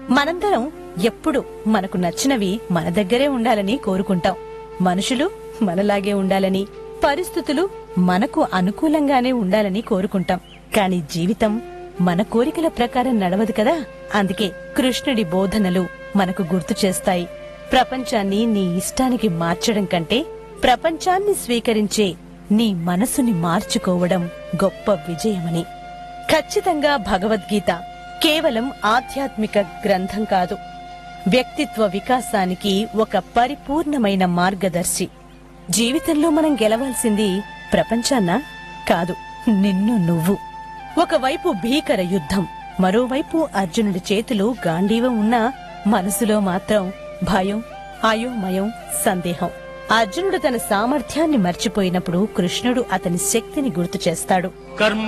మనందరం ఎప్పుడు మనకు నచ్చినవి మన దగ్గరే ఉండాలని కోరుకుంటాం మనుషులు మనలాగే ఉండాలని పరిస్థితులు మనకు అనుకూలంగానే ఉండాలని కోరుకుంటాం కాని జీవితం మన కోరికల ప్రకారం నడవదు కదా అందుకే కృష్ణుడి బోధనలు మనకు గుర్తు చేస్తాయి ప్రపంచాన్ని నీ ఇష్టానికి మార్చడం కంటే ప్రపంచాన్ని స్వీకరించే నీ మనసుని మార్చుకోవడం గొప్ప విజయమని ఖచ్చితంగా భగవద్గీత కేవలం ఆధ్యాత్మిక గ్రంథం కాదు వ్యక్తిత్వ వికాసానికి ఒక పరిపూర్ణమైన మార్గదర్శి జీవితంలో మనం గెలవాల్సింది ప్రపంచాన్నా కాదు నిన్ను నువ్వు ఒకవైపు భీకర యుద్ధం మరోవైపు అర్జునుడి చేతిలో గాంధీవం ఉన్నా మనసులో మాత్రం భయం అయోమయం సందేహం అర్జునుడు తన సామర్థ్యాన్ని మర్చిపోయినప్పుడు కృష్ణుడు అతని శక్తిని గుర్తు చేస్తాడు कर्म